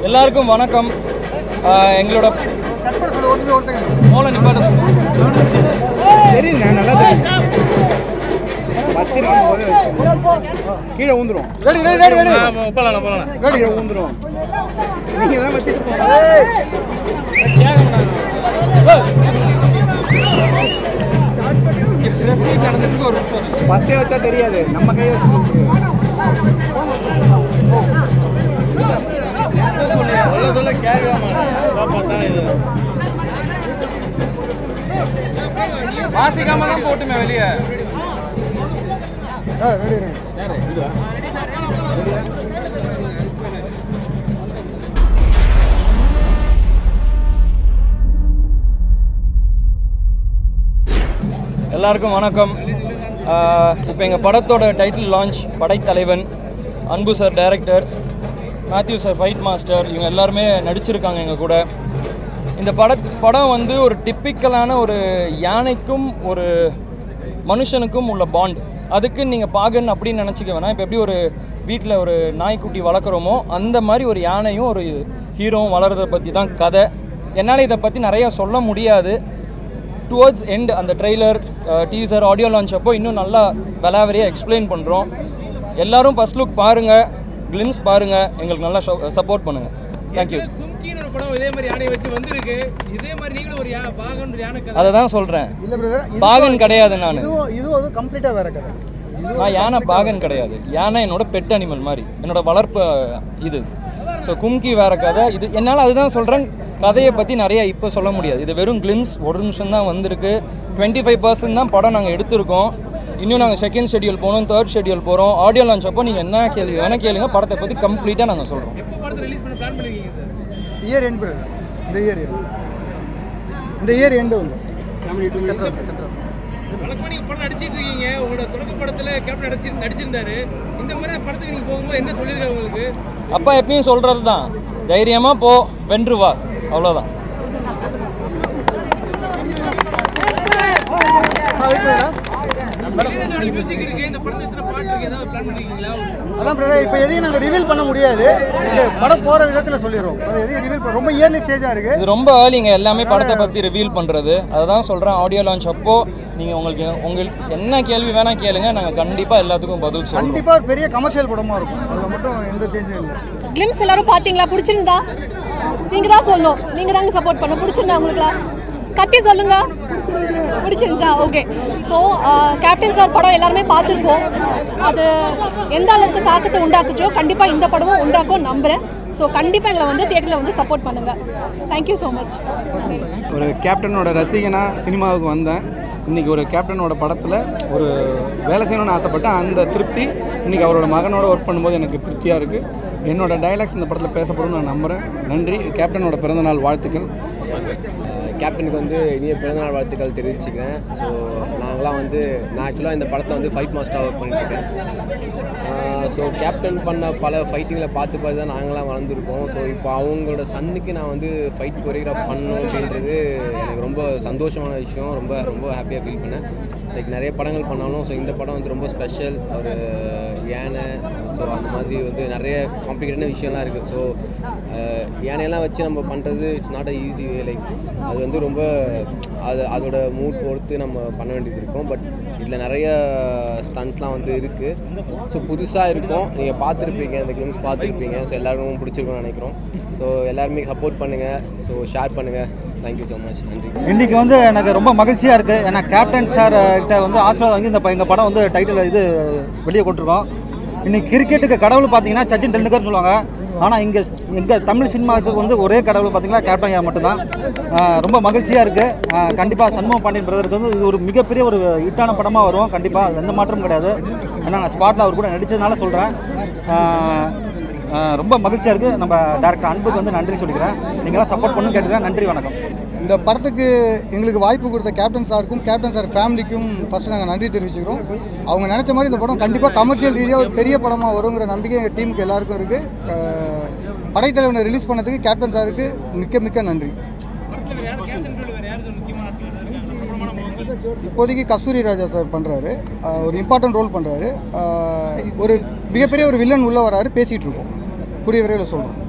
எல்லாருக்கும் வணக்கம் ஆஹ் எங்களோட மோல நிப்பாட்ட சொல்லுங்க. தெரியுதுங்க நல்லா தெரியும் வச்சிருக்கும் போதே வச்சிருக்கேன் கீழே ஊந்துரும் ஆ, போலாம் போலாம் கீழே ஊந்துரும் நீங்க தான் வச்சுட்டு போங்க நடந்துட்டு ஒரு நிமிஷம் ஃபர்ஸ்டே வச்சா தெரியாது நம்ம கையை வச்சு போகுது. சொல்ல சொல்ல கேட்கலாமா பார்த்தா இது வாசிக்காம தான் போட்டுமே வெளியே எல்லாருக்கும் வணக்கம் இப்போ எங்கள் படத்தோட title launch Padaithalaivan Anbu sir director Matthew sir fight master இவங்க எல்லாருமே நடிச்சிருக்காங்க எங்கள் கூட இந்த பட படம் வந்து ஒரு டிப்பிக்கலான ஒரு யானைக்கும் ஒரு மனுஷனுக்கும் உள்ள பாண்ட் அதுக்கு நீங்கள் பாகன் அப்படின்னு நினச்சிக்க வேணாம் இப்போ எப்படி ஒரு வீட்டில் ஒரு நாய்க்குட்டி வளர்க்குறோமோ அந்த மாதிரி ஒரு யானையும் ஒரு ஹீரோவும் வளர்றதை பற்றி தான் கதை என்னால் இதை பற்றி நிறையா சொல்ல முடியாது டுவர்ட்ஸ் எண்ட் அந்த ட்ரெய்லர் டீசர் ஆடியோ லான்ச் அப்போ இன்னும் நல்லா விலாவரியாக எக்ஸ்பிளைன் பண்ணுறோம் எல்லாரும் ஃபஸ்ட் லுக் பாருங்கள் கிளிம்ஸ் பாருங்கள் எங்களுக்கு நல்லா சப்போர்ட் பண்ணுங்கள் தேங்க்யூ கும்கின்னு ஒரு படம் இதே மாதிரி யானையை வச்சு வந்திருக்கு இதே மாதிரி நீங்களும் ஒரு யா பாகன் ஒரு யானை கதை அதை தான் சொல்கிறேன் இல்ல பிரதர் பாகன் கிடையாது நான் இதுவும் இதுவும் வந்து கம்ப்ளீட்டா வேற கதை நான் யானை பாகன் கிடையாது யானை என்னோட பெட் அனிமல் மாதிரி என்னோட வளர்ப்பு இது ஸோ கும்கி வேற கதை இது என்னால் அதுதான் சொல்கிறேன் கதையை பற்றி நிறைய இப்போ சொல்ல முடியாது இது வெறும் கிளிம்ஸ் ஒரு நிமிஷம் தான் வந்திருக்கு டுவெண்ட்டி ஃபைவ் பர்சன்ட் தான் படம் நாங்கள் எடுத்திருக்கோம் இன்னும் நாங்கள் செகண்ட் ஷெட்யூல் போகணும் தேர்ட் ஷெட்யூல் போகிறோம் ஆடியோ லான்ச் அப்போ நீங்கள் என்ன கேள்வி வேணால் கேளுங்க படத்தை பற்றி கம்ப்ளீட்டாக நாங்கள் சொல்கிறோம் எப்போ படத்தை ரிலீஸ் பண்ண பிளான் பண்ணிருக்கீங்க சார் இயர் எண்ட் பிரதர் இந்த இயர் இந்த இயர் எண்டு வந்து வழக்கமாக நீங்கள் படம் நடிச்சிட்டு இருக்கீங்க உங்களோட தொடக்க படத்தில் கேப்டன் நடிச்சு நடிச்சிருந்தாரு இந்த மாதிரி படத்துக்கு நீங்கள் போகும்போது என்ன சொல்லியிருக்காரு உங்களுக்கு அப்பா எப்பயும் சொல்கிறது தான் தைரியமாக போ வென்று வா அவ்வளோதான் இளையராஜாவோட மியூசிக் இருக்கு இந்த படத்துல எத்தனை பாட்டு இருக்கு ஏதாவது பிளான் பண்ணிருக்கீங்களா அதான் பிரதர் இப்போ எதையும் நாங்கள் ரிவீல் பண்ண முடியாது இந்த படம் போகிற விதத்தில் சொல்லிடுறோம் அது எதையும் ரிவீல் பண்ண ரொம்ப இயர்லி ஸ்டேஜாக இருக்குது இது ரொம்ப ஏர்லிங்க எல்லாமே படத்தை பற்றி ரிவீல் பண்ணுறது அதுதான் சொல்கிறேன் ஆடியோ லான்ச் அப்போ நீங்கள் உங்களுக்கு உங்களுக்கு என்ன கேள்வி வேணால் கேளுங்க நாங்கள் கண்டிப்பாக எல்லாத்துக்கும் பதில் சொல்கிறோம் கண்டிப்பாக ஒரு பெரிய கமர்ஷியல் படமாக இருக்கும் அதில் மட்டும் எந்த சேஞ்சும் இல்லை கிளிம்ஸ் எல்லாரும் பார்த்தீங்களா பிடிச்சிருந்தா நீங்க தான் சொல்லணும் நீங்க தாங்க சப்போர்ட் பண்ண பிடிச்சிருந்தா உங்களுக்குலாம் கத்தி சொல்லுங்க பிடிச்சிருந்துச்சா ஓகே ஸோ கேப்டன் சார் படம் எல்லாருமே பார்த்துருப்போம் அது எந்த அளவுக்கு தாக்கத்தை உண்டாக்குச்சோ கண்டிப்பாக இந்த படமும் உண்டாக்கும் நம்புகிறேன் ஸோ கண்டிப்பாக எங்களை வந்து தியேட்டரில் வந்து சப்போர்ட் பண்ணுங்கள் தேங்க்யூ ஸோ மச் ஒரு கேப்டனோட ரசிகனாக சினிமாவுக்கு வந்தேன் இன்றைக்கி ஒரு கேப்டனோட படத்தில் ஒரு வேலை செய்யணும்னு ஆசைப்பட்டேன் அந்த திருப்தி இன்றைக்கி அவரோட மகனோட ஒர்க் பண்ணும்போது எனக்கு திருப்தியாக இருக்குது என்னோட டைலாக்ஸ் இந்த படத்தில் பேசப்படும் நான் நம்புகிறேன் நன்றி கேப்டனோட பிறந்தநாள் வாழ்த்துக்கள் கேப்டனுக்கு வந்து இனிய பிறந்தநாள் வாழ்த்துக்கள் தெரிவிச்சுக்கிறேன் ஸோ நாங்களாம் வந்து நான் ஆக்சுவலாக இந்த படத்தை வந்து ஃபைட் மாஸ்டராக ஒர்க் பண்ணிட்டுருக்கேன் ஸோ கேப்டன் பண்ண பல ஃபைட்டிங்கில் பார்த்து பார்த்து தான் நாங்களாம் வளர்ந்துருக்கோம் ஸோ இப்போ அவங்களோட சன்னுக்கு நான் வந்து ஃபைட் கொரியோகிராஃப் பண்ணணும் அப்படின்றது எனக்கு ரொம்ப சந்தோஷமான விஷயம் ரொம்ப ரொம்ப ஹாப்பியாக ஃபீல் பண்ணேன் லைக் நிறைய படங்கள் பண்ணாலும் ஸோ இந்த படம் வந்து ரொம்ப ஸ்பெஷல் ஒரு யானை ஸோ அந்த மாதிரி வந்து நிறைய காம்ப்ளிகேட்டான விஷயம்லாம் இருக்குது ஸோ யானையெல்லாம் வச்சு நம்ம பண்ணுறது it's not a easy way like அது வந்து ரொம்ப அது அதோட மூட் பொறுத்து நம்ம பண்ண வேண்டியது இருக்கும் பட் இதில் நிறைய ஸ்டன்ஸ்லாம் வந்து இருக்குது ஸோ புதுசாக இருக்கும் நீங்கள் பார்த்துருப்பீங்க இந்த கிளிம்ஸ் பார்த்துருப்பீங்க ஸோ எல்லாருக்கும் பிடிச்சிருக்கும்னு நினைக்கிறோம் ஸோ எல்லாருமே சப்போர்ட் பண்ணுங்கள் ஸோ ஷேர் பண்ணுங்கள் தேங்க்யூ ஸோ மச் நன்றி இன்னைக்கு வந்து எனக்கு ரொம்ப மகிழ்ச்சியாக இருக்குது ஏன்னா கேப்டன் சார் கிட்ட வந்து ஆசீர்வாதம் வாங்கி இந்த ப- எங்கள் படம் வந்து டைட்டில் இது வெளியே கொண்டிருக்கோம் இன்னைக்கு கிரிக்கெட்டுக்கு கடவுள் பார்த்தீங்கன்னா சச்சின் டெண்டுல்கர்னு சொல்லுவாங்க ஆனால் இங்கே எங்கள் தமிழ் சினிமாவுக்கு வந்து ஒரே கடவுள் பார்த்தீங்கன்னா கேப்டன் ஐயா மட்டும்தான் ஆஹ் ரொம்ப மகிழ்ச்சியாக இருக்குது கண்டிப்பாக சண்முக பாண்டியன் பிரதருக்கு வந்து இது ஒரு மிகப்பெரிய ஒரு ஹிட்டான படமாக வரும் கண்டிப்பாக அது எந்த மாற்றமும் கிடையாது ஏன்னா நான் ஸ்பாட்டில் அவர் கூட நடித்ததுனால சொல்கிறேன் ரொம்ப மகிழ்ச்சியாக இருக்குது நம்ம டேரக்டர் அன்புக்கு வந்து நன்றி சொல்லிக்கிறேன் நீங்களாம் சப்போர்ட் பண்ணு கேட்டுக்கிறேன் நன்றி வணக்கம் இந்த படத்துக்கு எங்களுக்கு வாய்ப்பு கொடுத்த கேப்டன் சாருக்கும் கேப்டன் சார் ஃபேமிலிக்கும் ஃபஸ்ட்டு நாங்கள் நன்றி தெரிவிச்சுக்கிறோம் அவங்க நினச்ச மாதிரி இந்த படம் கண்டிப்பாக கமர்ஷியல் ரீதியாக ஒரு பெரிய படமாக வருங்கிற நம்பிக்கை எங்கள் டீமுக்கு எல்லாருக்கும் இருக்குது படைத்தலைவனை ரிலீஸ் பண்ணதுக்கு கேப்டன் சாருக்கு மிக்க மிக்க நன்றி படத்தில் வேறு யார் கேஷ் அண்ட் வேறு யார் சார் முக்கியமான ஆட்கள் இருக்காங்க பிரபலமான முகங்கள் இப்போதைக்கு கஸ்தூரி ராஜா சார் பண்ணுறாரு ஒரு இம்பார்ட்டன்ட் ரோல் பண்ணுறாரு ஒரு மிகப்பெரிய ஒரு வில்லன் உள்ளே வராரு பேசிகிட்டு இருக்கோம் கூடிய விரைவில் சொல்கிறோம்